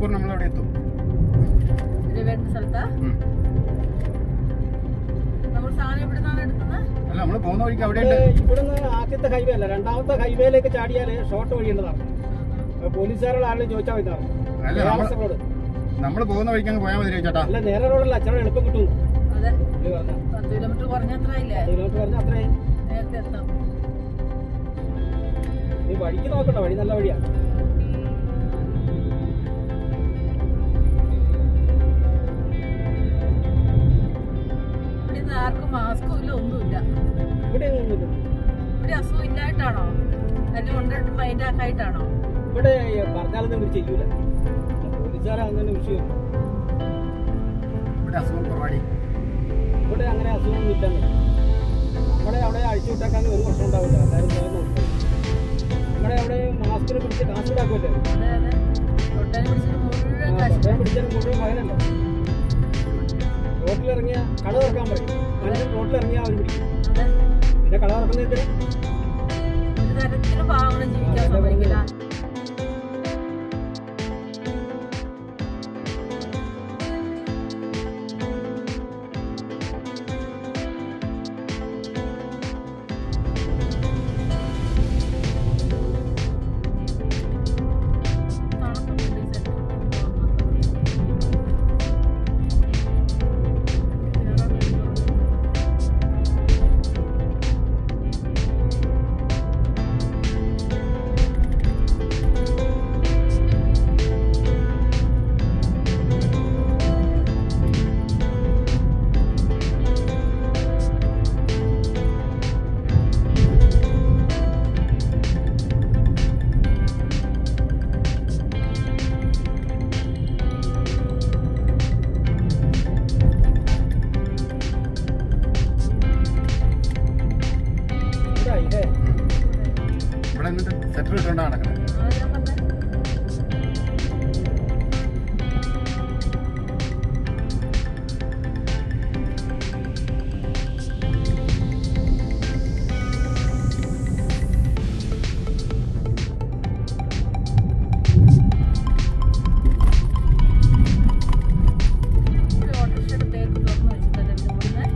മണിക്കൂർ നമ്മൾ അവിടെ എത്തും വരുന്ന സ്ഥലത്താ ഉം. നമ്മൾ സാധനം എവിടെ നിന്നാണ് എടുക്കുന്നത് അല്ല നമ്മൾ പോകുന്ന വഴിക്ക് അവിടെ ഇവിടെ ഉണ്ട് ഇവിടുന്ന് ആദ്യത്തെ ഹൈവേ അല്ല രണ്ടാമത്തെ ഹൈവേയിലേക്ക് ചാടിയാല് ഷോർട്ട് വഴിയുള്ളതാണ് പോലീസുകാരോട് ആരെങ്കിലും ചോദിച്ചാൽ ഇതാണ് അല്ല, നമ്മള്- റോഡ് നമ്മൾ പോകുന്ന വഴിക്ക് അങ്ങ് പോയാൽ മതി ചേട്ടാ അല്ല നേരെ റോഡല്ല അച്ഛനെ എളുപ്പം കിട്ടും അതെ ഇത് പറഞ്ഞാൽ പത്ത് കിലോമീറ്റർ കുറഞ്ഞ അത്ര ഇല്ലേ കിലോമീറ്റർ പറഞ്ഞാൽ അത്രയും നേരത്തെ എത്താം നീ വഴിക്ക് നോക്കണ്ട വഴി നല്ല വഴിയാണ് ഇവിടെ നിന്ന് ആർക്കും മാസ്കും ഇല്ല ഒന്നുമില്ല ഇവിടെ ഒന്നുമില്ല ഇവിടെ അസുഖം ഇല്ലായിട്ടാണോ അല്ലെങ്കിൽ ഉണ്ട് മൈൻഡ് ആക്കായിട്ടാണോ ഇവിടെ പറഞ്ഞാലൊന്നും ഇവർ ചെയ്യൂല പോലീസുകാരെ അങ്ങനെ വിഷയം ഇവിടെ അസുഖം കുറവാടി ഇവിടെ അങ്ങനെ അസുഖമൊന്നും ഇല്ലെന്ന് നമ്മുടെ അവിടെ അഴിച്ചു വിട്ടേക്കാൻ ഒരു പ്രശ്നം ഉണ്ടാവില്ല എല്ലാവരും പോയി നോക്കും നമ്മുടെ അവിടെ മാസ്കിന് പിടിച്ച് കാശ് ഉണ്ടാക്കുമല്ലേ അതെ അതെ തൊട്ടനെ പിടിച്ചിട്ട് മുഴുവൻ കാശ് പട്ടയം പിടിച്ചാൽ മുഴുവൻ പകരല്ലേ റോട്ടിലിറങ്ങിയ കട തുറക്കാൻ പറയും മനുഷ്യൻ റോട്ടിലിറങ്ങിയ അവർ പിടിക്കും അതെ പിന്നെ കട തുറക്കുന്നതിന് ഒരു തരത്തിലും പാവങ്ങളും ജീവിക്കാൻ സമ്മതിക്കില്ല തണുപ്പുണ്ട് ഈ സ്ഥലത്ത്. ഇവിടെ ഇതേ ഇവിടെ നിന്നിട്ട് സെറ്റർ ഇട്ടുകൊണ്ടാണ് നടക്കുന്നത് ആ, ഞാൻ പറഞ്ഞെ. ഇവിടെ ഓട്ടോറിക്ഷയുടെ ബേക്ക് തുറന്ന് വെച്ചിട്ടല്ലേ ഇവര് ഓടുന്നെ?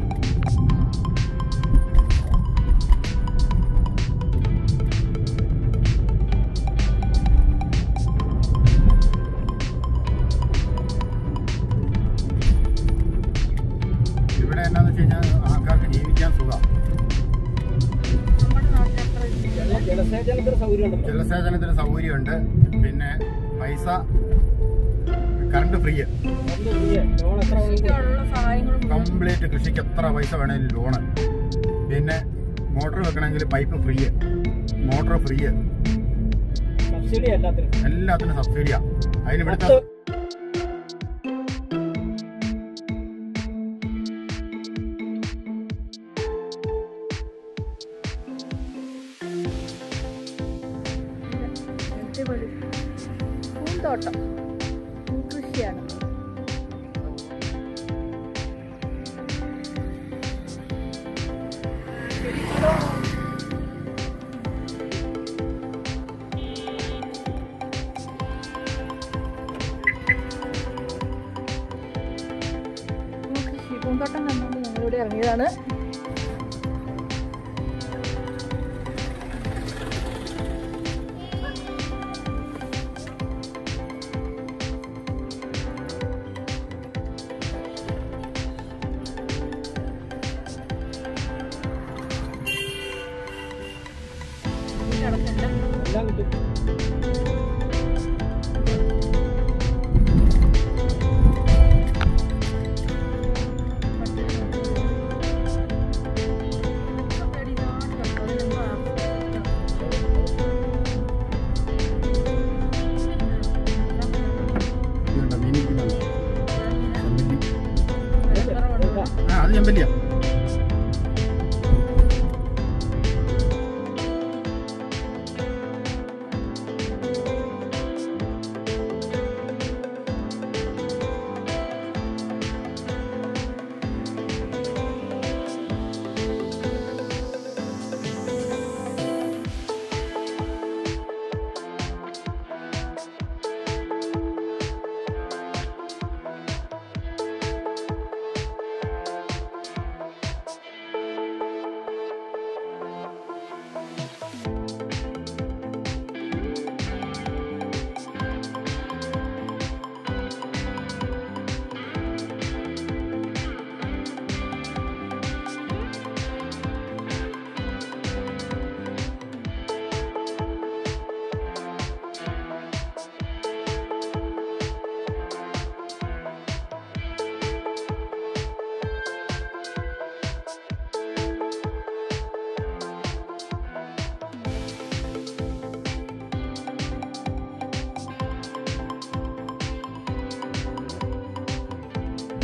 ഇവിടെ എന്നാന്ന് വെച്ച് കഴിഞ്ഞാൽ ആൾക്കാർക്ക് ജീവിക്കാൻ സുഖം നമ്മുടെ നാട്ടിൽ അത്ര ഇതില്ല. ജല- ജലസേചനത്തിന് സൗകര്യം ഉണ്ടല്ലോ ജലസേചനത്തിന് സൗകര്യമുണ്ട് പിന്നെ പൈസ കറണ്ട് ഫ്രീ അതുകൊണ്ട് ഫ്രീയാ. ലോൺ എത്ര വേണമെങ്കിലും കൃഷിക്കുള്ള സഹായങ്ങളും മുഴുവൻ കംപ്ലീറ്റ് കൃഷിക്ക് എത്ര പൈസ വേണേലും ലോണ് പിന്നെ മോട്ടോർ വെക്കണമെങ്കിൽ pipe free motor free subsidy എല്ലാത്തിനും എല്ലാത്തിനും സബ്സിഡിയാ അതിന് ഇവിടുത്തെ പത്ത് അടിപൊളി പൂന്തോട്ടം പൂക്കൃഷിയാണ് പൂക്കൃഷി പൂന്തോട്ടം കണ്ടുകൊണ്ട് ഞങ്ങളിവിടെ ഇറങ്ങിയതാണ് ഇതിന്റെ അടക്കല്ല എല്ലാം കിട്ടും ഇതുണ്ട്, മീൻ ഇരിക്കുന്നുണ്ട്. ചെമ്പല്ലി. ഇതാ. ആ അത് ചെമ്പല്ലിയാ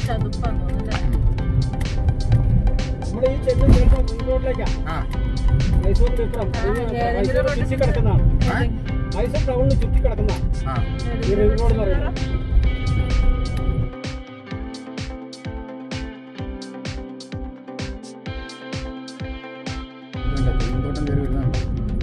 ചതുപ്പാന്ന് തോന്നുന്നു നമ്മുടെ ഈ ചെല്ലും ചിലപ്പോൾ റിംഗ് റോഡിലേക്കാ ആ മൈസൂർ വിക്രം മൈസൂർ ചുറ്റി കിടക്കുന്നതാണ് ആ? മൈസൂർ ടൗണിൽ ചുറ്റി കിടക്കുന്നതാണ് ആ ഈ റിംഗ് റോഡ് എന്ന് പറയുന്നത് ഇതുണ്ട്, പൂന്തോട്ടം കയറി വരുന്നുണ്ട്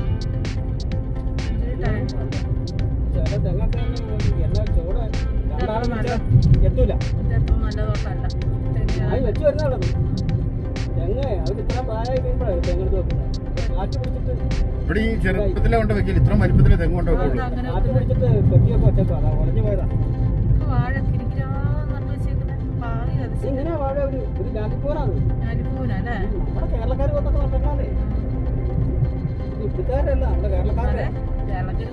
ചില തെങ്ങൊക്കെ എന്നാ ചോട് രണ്ടാളും വെച്ചാൽ എത്തൂല ഇതെത്ര നല്ലതോട്ടല്ല അത് വെച്ച് വരുന്നതാണ് തെങ്ങ് അത് ഇത്ര പ്രായമായി കഴിയുമ്പോഴാണ് തെങ്ങെടുത്ത് വെക്കുന്നത് കാറ്റ് പിടിച്ചിട്ട് ഇവിടെ ഈ ചെറുപ്പത്തിലെ കൊണ്ട് വെക്കില്ല ഇത്ര വലിപ്പത്തിലെ തെങ്ങ് കൊണ്ട് വെക്കുള്ളൂ അങ്ങനെ കാറ്റ് പിടിച്ചിട്ട് കെട്ടിയൊക്കെ വെച്ചേക്കും അതാ ഉടഞ്ഞു പോയതാ വാഴ കിരിക്കിരാ നട്ടു വെച്ചേക്കുന്ന പാവി അത് ഇങ്ങനെ വാഴ ഒരു ഒരു ജാതിപ്പൂരാണ് ഞാലിപ്പൂനല്ലേ നമ്മുടെ കേരളക്കാർ വന്നൊക്കെ നട്ടേക്കാതെ ഇവിടുക്കാരല്ല നമ്മുടെ കേരളക്കാരല്ലേ കേരളത്തിൽ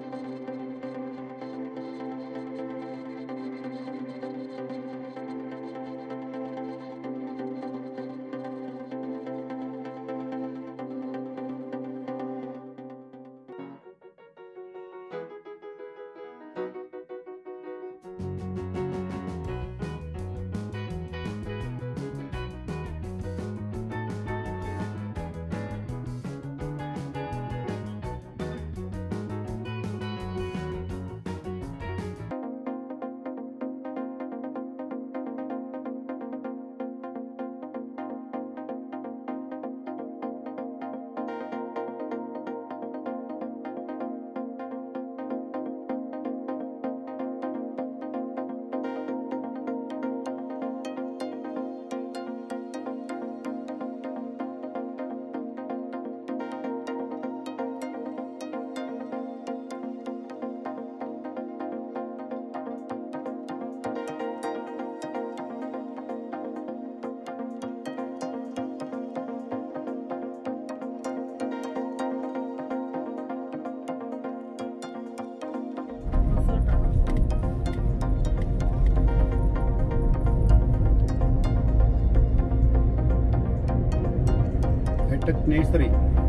ഹെടെക് നഴ്സറി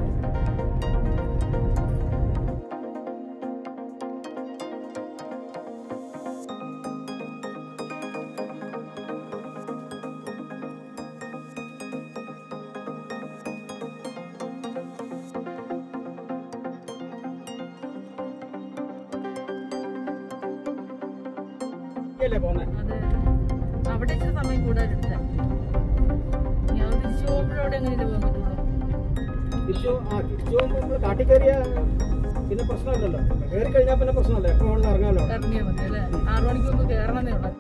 അല്ലേ പോന്നെ അത് അവിടെ ഇച്ചിരി സമയം കൂടുതൽ എടുത്ത ഞാൻ തിരിച്ചു പോകുമ്പോഴവിടെ എങ്ങനെ പോകാൻ പറ്റുള്ളൂ തിരിച്ചു ആ തിരിച്ചു പോകുമ്പോൾ നമ്മൾ കാട്ടിൽ കയറിയ പിന്നെ പ്രശ്നമില്ലല്ലോ കയറി കഴിഞ്ഞാൽ പിന്നെ പ്രശ്നമല്ല എപ്പോൾ വേണമെന്ന് ഇറങ്ങാമല്ലോ ഇറങ്ങിയാൽ മതി അല്ലേ ആറു മണിക്ക് മുമ്പ് കയറണമെന്നേ ഉള്ളൂ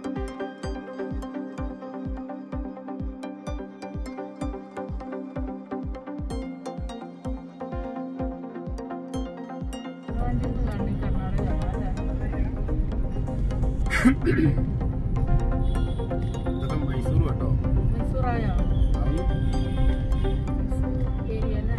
കർണാടക ഇതൊക്കെ മൈസൂർ കേട്ടോ മൈസൂറായോ അത് ഏരിയ അല്ലേ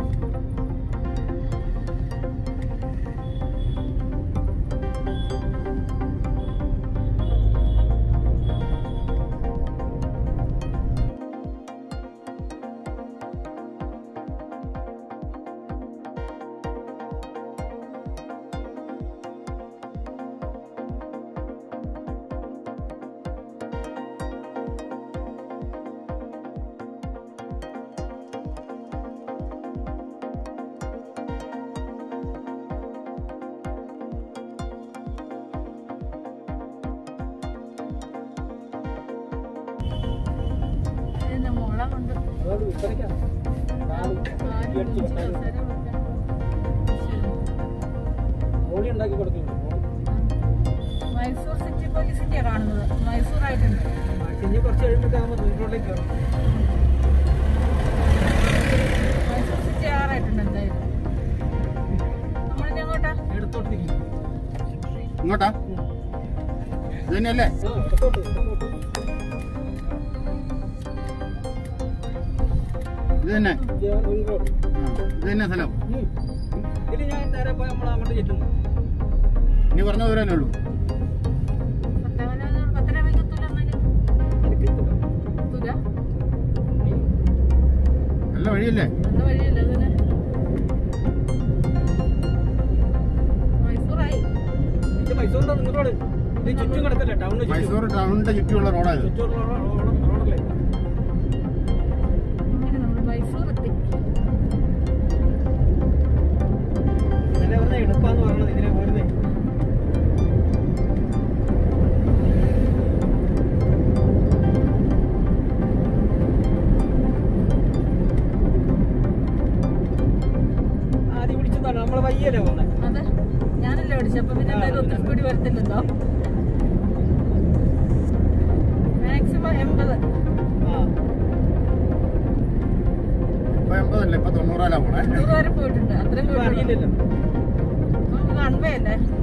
ഇതിന്റെ മുള കൊണ്ട് അതുകൊണ്ട് വിൽപ്പനയ്ക്കാണ് കാല് കാല് അടിച്ച് കുഞ്ചി വെട്ടാൻ കസേര വെക്കാൻ. മോളി ഉണ്ടാക്കി കൊടുക്കുന്നു മൈസൂർ സിറ്റി പോയി സിറ്റിയാ കാണുന്നത് മൈസൂർ ആയിട്ടുണ്ട് ഇനി കുറച്ച് കഴിയുമ്പോഴത്തേക്കാകുമ്പോൾ റോഡിലേക്ക് കയറും മൈസൂർ സിറ്റി ആറായിട്ടുണ്ട് എന്തായാലും നമ്മളിനി അങ്ങോട്ടാ ഇടത്തോട്ട് തിരിക്കും ഇങ്ങോട്ടാ ഇത് തന്നെയല്ലേ ആ ഇടത്തോട്ട് ഇടത്തോട്ട് ഇത് തന്നെ ഇത് റിംഗ് റോഡ് ആ, ഇത് തന്നെ സ്ഥലം ഉം. ഇതില് ഞാൻ നേരെ പോയി നമ്മൾ അങ്ങോട്ട് ചെല്ലുന്നു ഇനി പറഞ്ഞ ദൂരമല്ലേ ഉള്ളൂ പത്തമല പത്തര മണിക്ക് എത്തൂല എന്നാലും എനിക്ക് എത്തില്ല. എത്തൂല നല്ല വഴിയല്ലേ നല്ല വഴിയല്ലേ അതിന് മൈസൂറായി ഇത് മൈസൂരിന്റെ റിംഗ് റോഡ് ഇത് ചുറ്റും കിടക്കല്ലേ ടൗണിന് ചുറ്റും മൈസൂർ ടൗണിന്റെ ചുറ്റുമുള്ള റോഡായത് ചുറ്റുമുള്ള റോ- റോ- റോഡല്ലേ അങ്ങനെ നമ്മൾ മൈസൂർ എത്തി ഇതല്ലേ പറഞ്ഞ എടുപ്പാന്ന് പറയണത് ഇതിനെ പോരുന്നേ ആദ്യം പിടിച്ചതാണ് നമ്മളെ വയ്യല്ലേ പോകുന്നത് അതെ ഞാനല്ലേ ഓടിച്ചു അപ്പൊ പിന്നെ എന്തായാലും ഒത്തിരി സ്പീഡ് വരത്തില്ലല്ലോ മാക്സിമം എൺപത് ആ ഇപ്പൊ എൺപതല്ല ഇപ്പൊ തൊണ്ണൂറാലാ പോണേ നൂറ് വരെ പോയിട്ടുണ്ട് അത്രയും ഇപ്പൊ പോയിട്ടുണ്ട് അറിയില്ലല്ലോ നമുക്ക് കൺവേ അല്ലേ